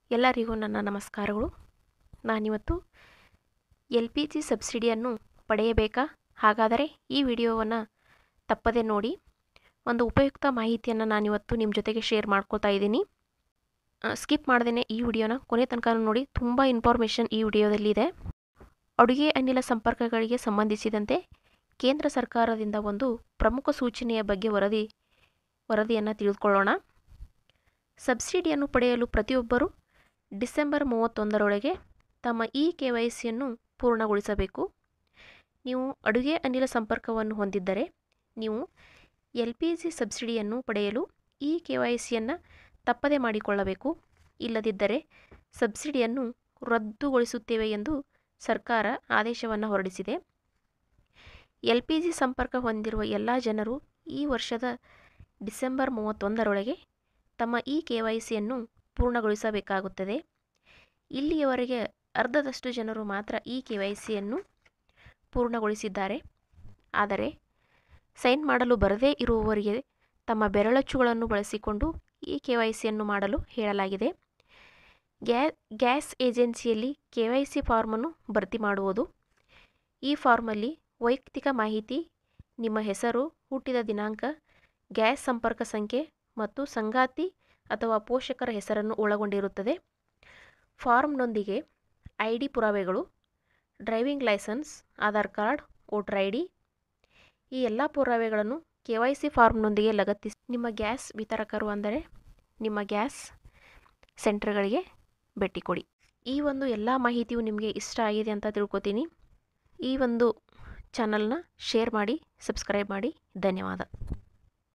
ಎಲ್ಲರಿಗೂ ನನ್ನ ನಮಸ್ಕಾರಗಳು ನಾನಿವತ್ತು ಎಲ್ ಪಿ ಜಿ ಸಬ್ಸಿಡಿಯನ್ನು ಪಡೆಯಬೇಕಾ ಹಾಗಾದರೆ ಈ ವಿಡಿಯೋವನ್ನು ತಪ್ಪದೆ ನೋಡಿ ಒಂದು ಉಪಯುಕ್ತ ಮಾಹಿತಿಯನ್ನು ನಾನಿವತ್ತು ನಿಮ್ಮ ಜೊತೆಗೆ ಶೇರ್ ಮಾಡ್ಕೊತಾ ಇದ್ದೀನಿ ಸ್ಕಿಪ್ ಮಾಡ್ದೇ ಈ ವಿಡಿಯೋನ ಕೊನೆ ತನಕ ನೋಡಿ ತುಂಬ ಇನ್ಫಾರ್ಮೇಷನ್ ಈ ವಿಡಿಯೋದಲ್ಲಿದೆ ಅಡುಗೆ ಅನಿಲ ಸಂಪರ್ಕಗಳಿಗೆ ಸಂಬಂಧಿಸಿದಂತೆ ಕೇಂದ್ರ ಸರ್ಕಾರದಿಂದ ಒಂದು ಪ್ರಮುಖ ಸೂಚನೆಯ ಬಗ್ಗೆ ವರದಿ ವರದಿಯನ್ನು ತಿಳಿದುಕೊಳ್ಳೋಣ ಸಬ್ಸಿಡಿಯನ್ನು ಪಡೆಯಲು ಪ್ರತಿಯೊಬ್ಬರು ಡಿಸೆಂಬರ್ ಮೂವತ್ತೊಂದರೊಳಗೆ ತಮ್ಮ ಇ ಕೆ ವೈ ಸಿಯನ್ನು ಪೂರ್ಣಗೊಳಿಸಬೇಕು ನೀವು ಅಡುಗೆ ಅನಿಲ ಸಂಪರ್ಕವನ್ನು ಹೊಂದಿದ್ದರೆ ನೀವು ಎಲ್ ಪಿ ಜಿ ಸಬ್ಸಿಡಿಯನ್ನು ಪಡೆಯಲು ಇ ಕೆ ವೈ ಸಿಯನ್ನು ತಪ್ಪದೆ ಮಾಡಿಕೊಳ್ಳಬೇಕು ಇಲ್ಲದಿದ್ದರೆ ಸಬ್ಸಿಡಿಯನ್ನು ರದ್ದುಗೊಳಿಸುತ್ತೇವೆ ಎಂದು ಸರ್ಕಾರ ಆದೇಶವನ್ನು ಹೊರಡಿಸಿದೆ ಎಲ್ ಪಿ ಜಿ ಸಂಪರ್ಕ ಹೊಂದಿರುವ ಎಲ್ಲ ಜನರು ಈ ವರ್ಷದ ಡಿಸೆಂಬರ್ ಮೂವತ್ತೊಂದರೊಳಗೆ ತಮ್ಮ ಇ ಕೆ ವೈ ಸಿಯನ್ನು ಪೂರ್ಣಗೊಳಿಸಬೇಕಾಗುತ್ತದೆ ಇಲ್ಲಿಯವರೆಗೆ ಅರ್ಧದಷ್ಟು ಜನರು ಮಾತ್ರ ಇ ಕೆ ವೈ ಸಿಯನ್ನು ಪೂರ್ಣಗೊಳಿಸಿದ್ದಾರೆ ಆದರೆ ಸೈನ್ ಮಾಡಲು ಬರದೇ ಇರುವವರಿಗೆ ತಮ್ಮ ಬೆರಳಚ್ಚುಗಳನ್ನು ಬಳಸಿಕೊಂಡು ಇ ಕೆ ವೈ ಸಿಯನ್ನು ಮಾಡಲು ಹೇಳಲಾಗಿದೆ ಗ್ಯಾ ಗ್ಯಾಸ್ ಏಜೆನ್ಸಿಯಲ್ಲಿ ಕೆ ವೈ ಸಿ ಫಾರ್ಮನ್ನು ಭರ್ತಿ ಮಾಡುವುದು ಈ ಫಾರ್ಮಲ್ಲಿ ವೈಯಕ್ತಿಕ ಮಾಹಿತಿ ನಿಮ್ಮ ಹೆಸರು ಹುಟ್ಟಿದ ದಿನಾಂಕ ಗ್ಯಾಸ್ ಸಂಪರ್ಕ ಸಂಖ್ಯೆ ಮತ್ತು ಸಂಗಾತಿ ಅಥವಾ ಪೋಷಕರ ಹೆಸರನ್ನು ಒಳಗೊಂಡಿರುತ್ತದೆ ಫಾರ್ಮ್ನೊಂದಿಗೆ ಐ ಡಿ ಪುರಾವೆಗಳು driving licence Aadhaar card voter I D ಈ ಎಲ್ಲ ಪುರಾವೆಗಳನ್ನು ಕೆ ವೈ ಸಿ ಫಾರ್ಮ್ನೊಂದಿಗೆ ಲಗತ್ತಿಸಿ ನಿಮ್ಮ ಗ್ಯಾಸ್ ವಿತರಕರು ಅಂದರೆ ನಿಮ್ಮ ಗ್ಯಾಸ್ ಸೆಂಟರ್ಗಳಿಗೆ ಭೇಟಿ ಕೊಡಿ ಈ ಒಂದು ಎಲ್ಲ ಮಾಹಿತಿಯು ನಿಮಗೆ ಇಷ್ಟ ಆಗಿದೆ ಅಂತ ತಿಳ್ಕೊತೀನಿ ಈ ಒಂದು ಚಾನಲ್ನ ಶೇರ್ ಮಾಡಿ ಸಬ್ಸ್ಕ್ರೈಬ್ ಮಾಡಿ ಧನ್ಯವಾದ